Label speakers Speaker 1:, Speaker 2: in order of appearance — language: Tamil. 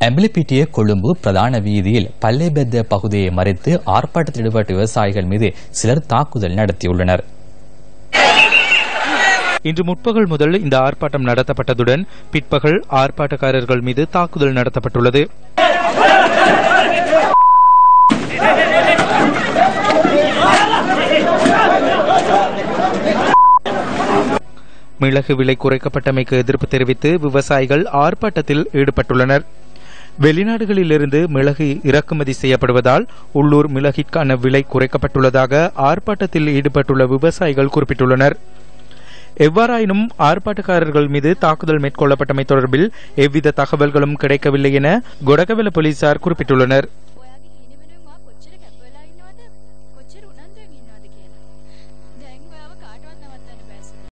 Speaker 1: எம்பிலிபிட்டிய கொழும்பு பிரதான வீதியில் பல்லேபெத்த பகுதியை மறித்து ஆர்ப்பாட்டத்தில் ஈடுபட்ட விவசாயிகள் மீது சிலர் தாக்குதல் நடத்தியுள்ளனர்
Speaker 2: இன்று முற்பகல் முதல் இந்த ஆர்ப்பாட்டம் நடத்தப்பட்டதுடன் பிற்பகல் ஆர்ப்பாட்டக்காரர்கள் மீது தாக்குதல் நடத்தப்பட்டுள்ளது மிளகு விலை குறைக்கப்பட்டமைக்கு எதிர்ப்பு தெரிவித்து விவசாயிகள் ஆர்ப்பாட்டத்தில் ஈடுபட்டுள்ளனர் வெளிநாடுகளிலிருந்து மிளகு இறக்குமதி செய்யப்படுவதால் உள்ளூர் மிளகிற்கான விலை குறைக்கப்பட்டுள்ளதாக ஆர்ப்பாட்டத்தில் ஈடுபட்டுள்ள விவசாயிகள் குறிப்பிட்டுள்ளனர் எவ்வாறாயினும் ஆர்ப்பாட்டக்காரர்கள் மீது தாக்குதல் மேற்கொள்ளப்பட்டமை தொடர்பில் எவ்வித தகவல்களும் கிடைக்கவில்லை என கொடகவெல போலீசார் குறிப்பிட்டுள்ளனர்